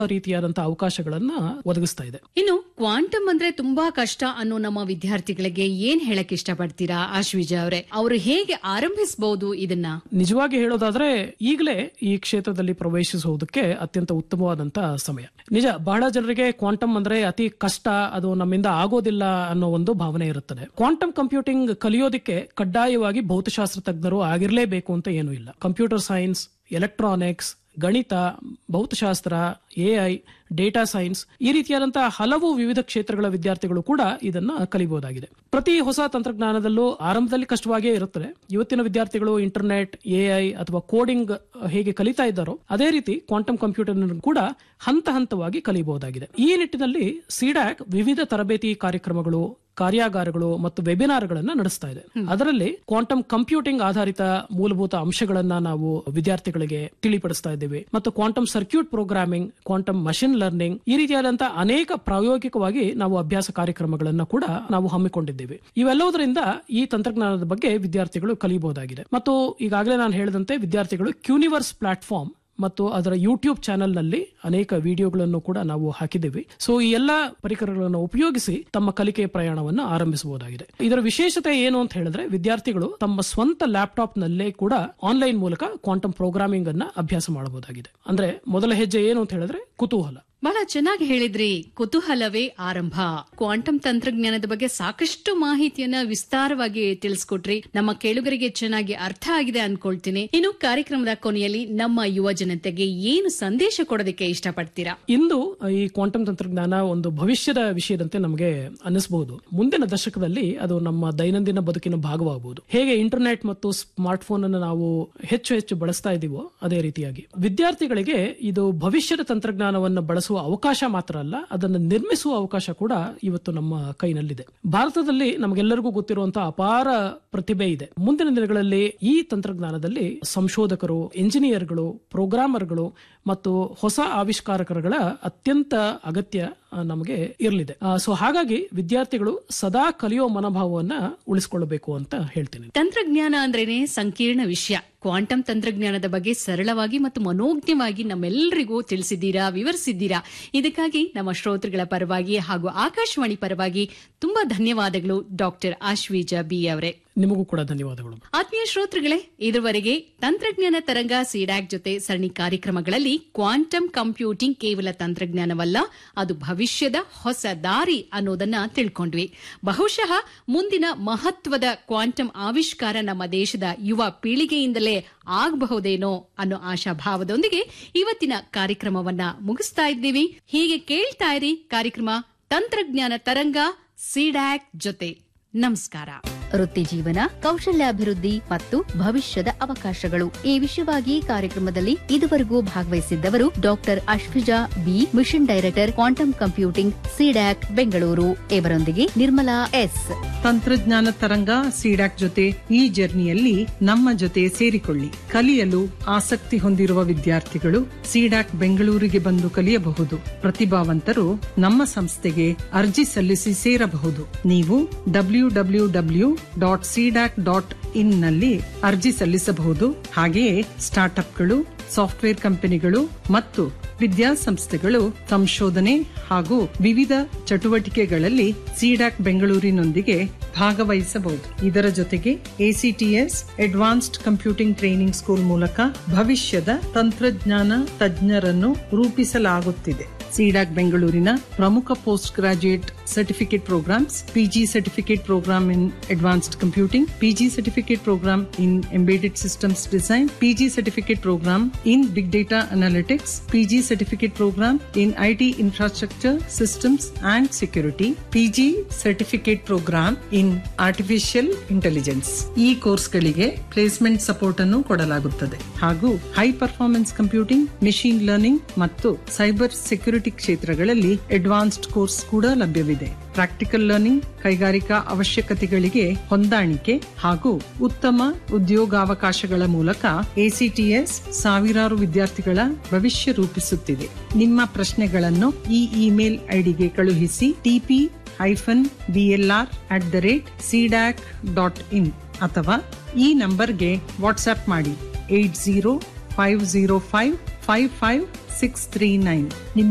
ರೀತಿಯಾದಂತಹ ಅವಕಾಶಗಳನ್ನ ಒದಗಿಸ್ತಾ ಇದೆ ಇನ್ನು ಕ್ವಾಂಟಮ್ ಅಂದ್ರೆ ತುಂಬಾ ಕಷ್ಟ ಅನ್ನೋ ನಮ್ಮ ವಿದ್ಯಾರ್ಥಿಗಳಿಗೆ ಏನ್ ಹೇಳಕ್ ಇಷ್ಟಪಡ್ತೀರಾ ಆಶ್ವಿಜ ಅವರೇ ಅವರು ಹೇಗೆ ಆರಂಭಿಸಬಹುದು ಇದನ್ನ ನಿಜವಾಗಿ ಹೇಳೋದಾದ್ರೆ ಈಗಲೇ ಈ ಕ್ಷೇತ್ರದಲ್ಲಿ ಪ್ರವೇಶಿಸುವುದಕ್ಕೆ ಅತ್ಯಂತ ಉತ್ತಮವಾದಂತಹ ಸಮಯ ನಿಜ ಬಹಳ ಜನರಿಗೆ ಕ್ವಾಂಟಮ್ ಅಂದ್ರೆ ಅತಿ ಕಷ್ಟ ಅದು ನಮ್ಮಿಂದ ಆಗೋದಿಲ್ಲ ಅನ್ನೋ ಒಂದು ಭಾವನೆ ಇರುತ್ತದೆ ಕ್ವಾಂಟಮ್ ಕಂಪ್ಯೂಟಿಂಗ್ ಕಲಿಯೋದಕ್ಕೆ ಕಡ್ಡಾಯವಾಗಿ ಭೌತಶಾಸ್ತ್ರ ತಜ್ಞರು ಆಗಿರಲೇಬೇಕು ಅಂತ ಏನೂ ಇಲ್ಲ ಕಂಪ್ಯೂಟರ್ ಸೈನ್ಸ್ ಎಲೆಕ್ಟ್ರಾನಿಕ್ಸ್ ಗಣಿತ ಭೌತಶಾಸ್ತ್ರ ಎಐ ಡೇಟಾ ಸೈನ್ಸ್ ಈ ರೀತಿಯಾದಂತಹ ಹಲವು ವಿವಿಧ ಕ್ಷೇತ್ರಗಳ ವಿದ್ಯಾರ್ಥಿಗಳು ಕೂಡ ಇದನ್ನ ಕಲಿಬಹುದಾಗಿದೆ ಪ್ರತಿ ಹೊಸ ತಂತ್ರಜ್ಞಾನದಲ್ಲೂ ಆರಂಭದಲ್ಲಿ ಕಷ್ಟವಾಗಿಯೇ ಇರುತ್ತದೆ ಇವತ್ತಿನ ವಿದ್ಯಾರ್ಥಿಗಳು ಇಂಟರ್ನೆಟ್ ಎಐ ಅಥವಾ ಕೋಡಿಂಗ್ ಹೇಗೆ ಕಲಿತಾ ಇದ್ದಾರೋ ಅದೇ ರೀತಿ ಕ್ವಾಂಟಮ್ ಕಂಪ್ಯೂಟರ್ ಕೂಡ ಹಂತ ಹಂತವಾಗಿ ಕಲಿಯಬಹುದಾಗಿದೆ ಈ ನಿಟ್ಟಿನಲ್ಲಿ ಸಿಡ್ಯಾಕ್ ವಿವಿಧ ತರಬೇತಿ ಕಾರ್ಯಕ್ರಮಗಳು ಕಾರ್ಯಾಗಾರಗಳು ಮತ್ತು ವೆಬಿನಾರ್ಗಳನ್ನ ನಡೆಸ್ತಾ ಇದೆ ಅದರಲ್ಲಿ ಕ್ವಾಂಟಮ್ ಕಂಪ್ಯೂಟಿಂಗ್ ಆಧಾರಿತ ಮೂಲಭೂತ ಅಂಶಗಳನ್ನ ನಾವು ವಿದ್ಯಾರ್ಥಿಗಳಿಗೆ ತಿಳಿಪಡಿಸ್ತಾ ಇದ್ದೇವೆ ಮತ್ತು quantum circuit programming quantum machine learning ಈ ರೀತಿಯಾದಂತಹ ಅನೇಕ ಪ್ರಾಯೋಗಿಕವಾಗಿ ನಾವು ಅಭ್ಯಾಸ ಕಾರ್ಯಕ್ರಮಗಳನ್ನ ಕೂಡ ನಾವು ಹಮ್ಮಿಕೊಂಡಿದ್ದೇವೆ ಇವೆಲ್ಲವುದರಿಂದ ಈ ತಂತ್ರಜ್ಞಾನದ ಬಗ್ಗೆ ವಿದ್ಯಾರ್ಥಿಗಳು ಕಲಿಯಬಹುದಾಗಿದೆ ಮತ್ತು ಈಗಾಗಲೇ ನಾನು ಹೇಳಿದಂತೆ ವಿದ್ಯಾರ್ಥಿಗಳು ಕ್ಯೂನಿವರ್ಸ್ ಪ್ಲಾಟ್ಫಾರ್ಮ್ ಮತ್ತು ಅದರ ಯೂಟ್ಯೂಬ್ ಚಾನೆಲ್ ನಲ್ಲಿ ಅನೇಕ ವಿಡಿಯೋಗಳನ್ನು ಕೂಡ ನಾವು ಹಾಕಿದ್ದೇವೆ ಸೊ ಈ ಎಲ್ಲಾ ಪರಿಕರಗಳನ್ನು ಉಪಯೋಗಿಸಿ ತಮ್ಮ ಕಲಿಕೆಯ ಪ್ರಯಾಣವನ್ನು ಆರಂಭಿಸಬಹುದಾಗಿದೆ ಇದರ ವಿಶೇಷತೆ ಏನು ಅಂತ ಹೇಳಿದ್ರೆ ವಿದ್ಯಾರ್ಥಿಗಳು ತಮ್ಮ ಸ್ವಂತ ಲ್ಯಾಪ್ಟಾಪ್ ನಲ್ಲೇ ಕೂಡ ಆನ್ಲೈನ್ ಮೂಲಕ ಕ್ವಾಂಟಮ್ ಪ್ರೋಗ್ರಾಮಿಂಗ್ ಅನ್ನ ಅಭ್ಯಾಸ ಮಾಡಬಹುದಾಗಿದೆ ಅಂದ್ರೆ ಮೊದಲ ಹೆಜ್ಜೆ ಏನು ಅಂತ ಹೇಳಿದ್ರೆ ಕುತೂಹಲ ಬಹಳ ಚೆನ್ನಾಗಿ ಹೇಳಿದ್ರಿ ಕುತೂಹಲವೇ ಆರಂಭ ಕ್ವಾಂಟಮ್ ತಂತ್ರಜ್ಞಾನದ ಬಗ್ಗೆ ಸಾಕಷ್ಟು ಮಾಹಿತಿಯನ್ನ ವಿಸ್ತಾರವಾಗಿ ತಿಳಿಸ್ಕೊಟ್ರಿ ನಮ್ಮ ಕೇಳುಗರಿಗೆ ಚೆನ್ನಾಗಿ ಅರ್ಥ ಆಗಿದೆ ಅನ್ಕೊಳ್ತೀನಿ ಇನ್ನು ಕಾರ್ಯಕ್ರಮದ ಕೊನೆಯಲ್ಲಿ ನಮ್ಮ ಯುವ ಜನತೆಗೆ ಏನು ಸಂದೇಶ ಕೊಡೋದಕ್ಕೆ ಇಷ್ಟಪಡ್ತೀರಾ ಇಂದು ಈ ಕ್ವಾಂಟಮ್ ತಂತ್ರಜ್ಞಾನ ಒಂದು ಭವಿಷ್ಯದ ವಿಷಯದಂತೆ ನಮಗೆ ಅನ್ನಿಸಬಹುದು ಮುಂದಿನ ದಶಕದಲ್ಲಿ ಅದು ನಮ್ಮ ದೈನಂದಿನ ಬದುಕಿನ ಭಾಗವಾಗಬಹುದು ಹೇಗೆ ಇಂಟರ್ನೆಟ್ ಮತ್ತು ಸ್ಮಾರ್ಟ್ ಫೋನ್ ಅನ್ನು ನಾವು ಹೆಚ್ಚು ಹೆಚ್ಚು ಬಳಸ್ತಾ ಇದೀವೋ ಅದೇ ರೀತಿಯಾಗಿ ವಿದ್ಯಾರ್ಥಿಗಳಿಗೆ ಇದು ಭವಿಷ್ಯದ ತಂತ್ರಜ್ಞಾನವನ್ನು ಬಳಸುವ ಅವಕಾಶ ಮಾತ್ರ ಅಲ್ಲ ಅದನ್ನು ನಿರ್ಮಿಸುವ ಅವಕಾಶ ಕೂಡ ಇವತ್ತು ನಮ್ಮ ಕೈನಲ್ಲಿದೆ ಭಾರತದಲ್ಲಿ ನಮಗೆಲ್ಲರಿಗೂ ಗೊತ್ತಿರುವಂತಹ ಅಪಾರ ಪ್ರತಿಭೆ ಇದೆ ಮುಂದಿನ ದಿನಗಳಲ್ಲಿ ಈ ತಂತ್ರಜ್ಞಾನದಲ್ಲಿ ಸಂಶೋಧಕರು ಇಂಜಿನಿಯರ್ಗಳು ಪ್ರೋಗ್ರಾಮರ್ಗಳು ಮತ್ತು ಹೊಸ ಆವಿಷ್ಕಾರಕರುಗಳ ಅತ್ಯಂತ ಅಗತ್ಯ ಆ, ನಮಗೆ ಇರಲಿದೆ ಸೊ ಹಾಗಾಗಿ ವಿದ್ಯಾರ್ಥಿಗಳು ಸದಾ ಕಲಿಯೋ ಮನೋಭಾವವನ್ನ ಉಳಿಸಿಕೊಳ್ಳಬೇಕು ಅಂತ ಹೇಳ್ತೀನಿ ತಂತ್ರಜ್ಞಾನ ಅಂದ್ರೇನೆ ಸಂಕೀರ್ಣ ವಿಷಯ ಕ್ವಾಂಟಮ್ ತಂತ್ರಜ್ಞಾನದ ಬಗ್ಗೆ ಸರಳವಾಗಿ ಮತ್ತು ಮನೋಜ್ಞವಾಗಿ ನಮ್ಮೆಲ್ಲರಿಗೂ ತಿಳಿಸಿದ್ದೀರಾ ವಿವರಿಸಿದ್ದೀರಾ ಇದಕ್ಕಾಗಿ ನಮ್ಮ ಶ್ರೋತೃಗಳ ಪರವಾಗಿ ಹಾಗೂ ಆಕಾಶವಾಣಿ ಪರವಾಗಿ ತುಂಬಾ ಧನ್ಯವಾದಗಳು ಡಾಕ್ಟರ್ ಆಶ್ವೀಜ ಬಿ ಅವರೇ ನಿಮಗೂ ಕೂಡ ಧನ್ಯವಾದಗಳು ಆತ್ಮೀಯ ಶ್ರೋತೃಗಳೇ ಇದುವರೆಗೆ ತಂತ್ರಜ್ಞಾನ ತರಂಗ ಸಿಡ್ಯಾಕ್ ಜೊತೆ ಸರಣಿ ಕಾರ್ಯಕ್ರಮಗಳಲ್ಲಿ ಕ್ವಾಂಟಮ್ ಕಂಪ್ಯೂಟಿಂಗ್ ಕೇವಲ ತಂತ್ರಜ್ಞಾನವಲ್ಲ ಅದು ಭವಿಷ್ಯದ ಹೊಸ ದಾರಿ ಅನ್ನೋದನ್ನ ತಿಳ್ಕೊಂಡ್ವಿ ಬಹುಶಃ ಮುಂದಿನ ಮಹತ್ವದ ಕ್ವಾಂಟಮ್ ಆವಿಷ್ಕಾರ ನಮ್ಮ ದೇಶದ ಯುವ ಪೀಳಿಗೆಯಿಂದಲೇ ಆಗಬಹುದೇನೋ ಅನ್ನೋ ಆಶಾಭಾವದೊಂದಿಗೆ ಇವತ್ತಿನ ಕಾರ್ಯಕ್ರಮವನ್ನ ಮುಗಿಸ್ತಾ ಇದ್ದೀವಿ ಹೀಗೆ ಕೇಳ್ತಾ ಇರಿ ಕಾರ್ಯಕ್ರಮ ತಂತ್ರಜ್ಞಾನ ತರಂಗ ಸಿಡ್ಯಾಕ್ ಜೊತೆ ನಮಸ್ಕಾರ ವೃತ್ತಿ ಜೀವನ ಕೌಶಲ್ಯಾಭಿವೃದ್ಧಿ ಮತ್ತು ಭವಿಷ್ಯದ ಅವಕಾಶಗಳು ಈ ವಿಷಯವಾಗಿ ಕಾರ್ಯಕ್ರಮದಲ್ಲಿ ಇದುವರೆಗೂ ಭಾಗವಹಿಸಿದ್ದವರು doctor Ashwija B mission director quantum computing CDAC Bengaluru ಇವರೊಂದಿಗೆ ನಿರ್ಮಲಾ ಎಸ್ ತಂತ್ರಜ್ಞಾನ ತರಂಗ ಸಿಡಾಕ್ ಜೊತೆ ಈ ಜರ್ನಿಯಲ್ಲಿ ನಮ್ಮ ಜೊತೆ ಸೇರಿಕೊಳ್ಳಿ ಕಲಿಯಲು ಆಸಕ್ತಿ ಹೊಂದಿರುವ ವಿದ್ಯಾರ್ಥಿಗಳು ಸಿಡಾಕ್ ಬೆಂಗಳೂರಿಗೆ ಬಂದು ಕಲಿಯಬಹುದು ಪ್ರತಿಭಾವಂತರು ನಮ್ಮ ಸಂಸ್ಥೆಗೆ ಅರ್ಜಿ ಸಲ್ಲಿಸಿ ಸೇರಬಹುದು ನೀವು W W W dot CDAC dot in ನಲ್ಲಿ ಅರ್ಜಿ ಸಲ್ಲಿಸಬಹುದು ಹಾಗೆಯೇ ಸ್ಟಾರ್ಟ್ಅಪ್ಗಳು ಸಾಫ್ಟ್ವೇರ್ ಕಂಪನಿಗಳು ಮತ್ತು ವಿದ್ಯಾಸಂಸ್ಥೆಗಳು ಸಂಶೋಧನೆ ಹಾಗೂ ವಿವಿಧ ಚಟುವಟಿಕೆಗಳಲ್ಲಿ ಸಿಡಾಕ್ ಬೆಂಗಳೂರಿನೊಂದಿಗೆ ಭಾಗವಹಿಸಬಹುದು ಇದರ ಜೊತೆಗೆ ACTS advanced computing training school ಮೂಲಕ ಭವಿಷ್ಯದ ತಂತ್ರಜ್ಞಾನ ತಜ್ಞರನ್ನು ರೂಪಿಸಲಾಗುತ್ತಿದೆ ಸಿಡಾಕ್ ಬೆಂಗಳೂರಿನ ಪ್ರಮುಖ post graduate certificate programs PG certificate program in advanced computing PG certificate program in embedded systems design PG certificate program in big data analytics PG certificate program in IT infrastructure systems and security PG certificate program in artificial intelligence ಈ ಕೋರ್ಸ್ಗಳಿಗೆ placement support ಅನ್ನು ಕೊಡಲಾಗುತ್ತದೆ ಹಾಗೂ high performance computing machine learning ಮತ್ತು cyber security ಕ್ಷೇತ್ರಗಳಲ್ಲಿ advanced course ಕೂಡ ಲಭ್ಯವಿದೆ practical learning ಕೈಗಾರಿಕಾ ಅವಶ್ಯಕತೆಗಳಿಗೆ ಹೊಂದಾಣಿಕೆ ಹಾಗೂ ಉತ್ತಮ ಉದ್ಯೋಗಾವಕಾಶಗಳ ಮೂಲಕ ಎಸಿಟಿಎಸ್ ಸಾವಿರಾರು ವಿದ್ಯಾರ್ಥಿಗಳ ಭವಿಷ್ಯ ರೂಪಿಸುತ್ತಿದೆ ನಿಮ್ಮ ಪ್ರಶ್ನೆಗಳನ್ನು ಈ ಇಮೇಲ್ ಐಡಿಗೆ ಕಳುಹಿಸಿ TP hyphen BLR at the rate CDAC dot in ಅಥವಾ ಈ ನಂಬರ್ಗೆ ವಾಟ್ಸ್ಆಪ್ ಮಾಡಿ eight zero five zero five five five six three nine